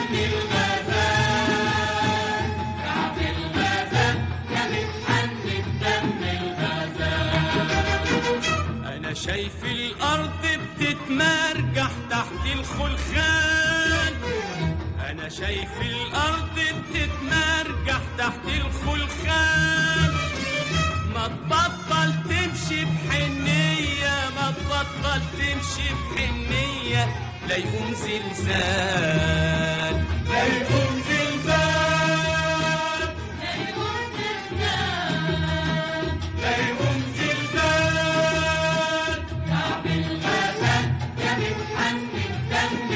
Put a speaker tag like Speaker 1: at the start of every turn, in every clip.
Speaker 1: دم الغزال كعب الغزال يا متحني بدم الغزال
Speaker 2: انا شايف الارض بتتمرجح تحت الخلخال انا شايف الارض بتتمرجح تحت الخلخال ما تبطل تمشي بحنية ما تبطل تمشي بحنية لا يقوم زلزال لا يقوم زلزال
Speaker 1: لا يقوم زلزال
Speaker 2: لا يقوم زلزال
Speaker 1: كعب الغزال يا متحني بدم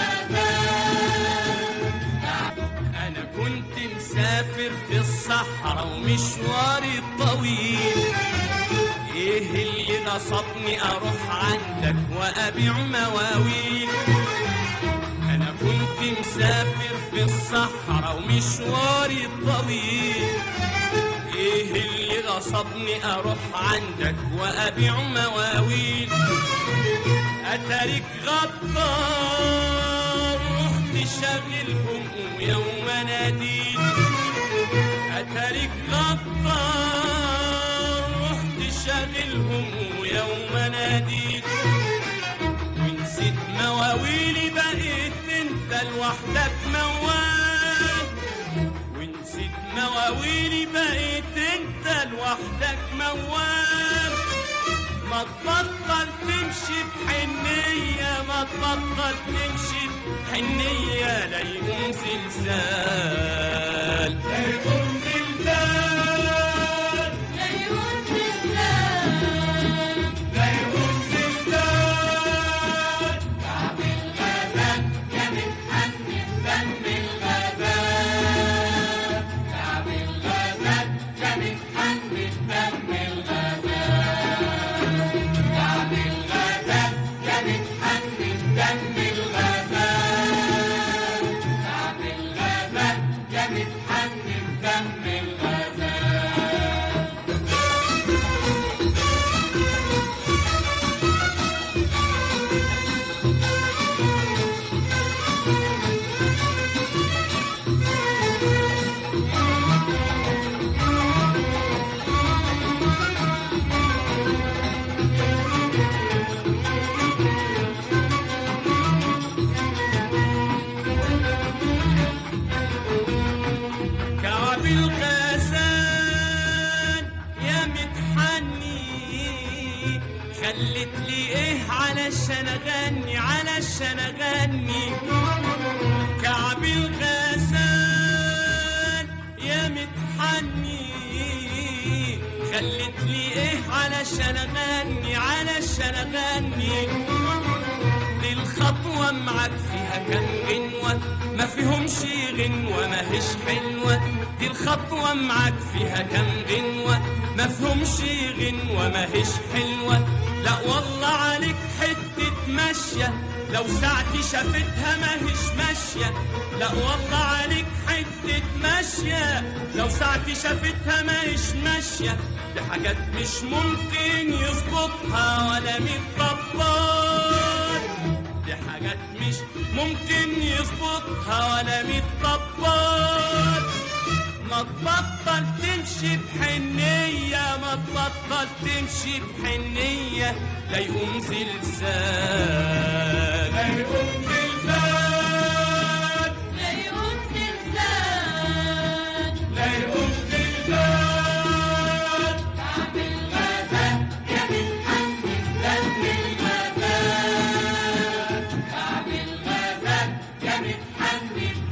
Speaker 1: الغزال
Speaker 2: أنا كنت مسافر في الصحراء ومشواري طويل إيه اللي نصبني أروح عندك وأبيع مواويل أنا كنت مسافر في الصحراء ومشواري طويل إيه اللي غصبني أروح عندك وأبيع مواويل أتارك غدار رحت شاغلهم ويوم ناديل أتارك غدار رحت شاغلهم ويوم ناديل ونسيت مواويلي بقيت انت لوحدك موال ونسيت مواويلي بقيت انت لوحدك موال ما تبطل تمشي بحنية ما تبطل تمشي بحنية لا يقوم زلزال لا يقوم زلزال
Speaker 1: لا يقوم زلزال
Speaker 2: لا يقوم زلزال
Speaker 1: كعب الغزال يا متحني بدم الغزال كعب الغزال يا متحني بدم الغزال كعب الغزال يا متحني بدم الغزال كعب الغزال يا متحني بدم الغزال
Speaker 2: كعب الغزال يا متحني خلت لي ايه علشان اغني علشان اغني كعب الغزال يا متحني خلت لي ايه علشان اغني علشان اغني دي الخطوة معاك فيها كام غنوة ما فيهمش غنوة ما هيش حلوة دي الخطوة معاك فيها كام غنوة ما فيهمش غنوة ما هيش حلوة لا والله عليك حتة ماشية لو ساعتي شافتها ما هيش ماشية لا والله عليك حتة ماشية لو ساعتي شافتها ما هيش ماشية دي حاجات مش ممكن يظبطها ولا ميت طبال دي حاجات مش ممكن يظبطها ولا ميت طبال ما تبطل تمشي بحنية ما تبطل تمشي بحنية لا يقوم زلزال لا يقوم زلزال
Speaker 1: لا يقوم زلزال
Speaker 2: لا يقوم زلزال
Speaker 1: كعب الغزال يا متحني بدم الغزال كعب الغزال يا متحني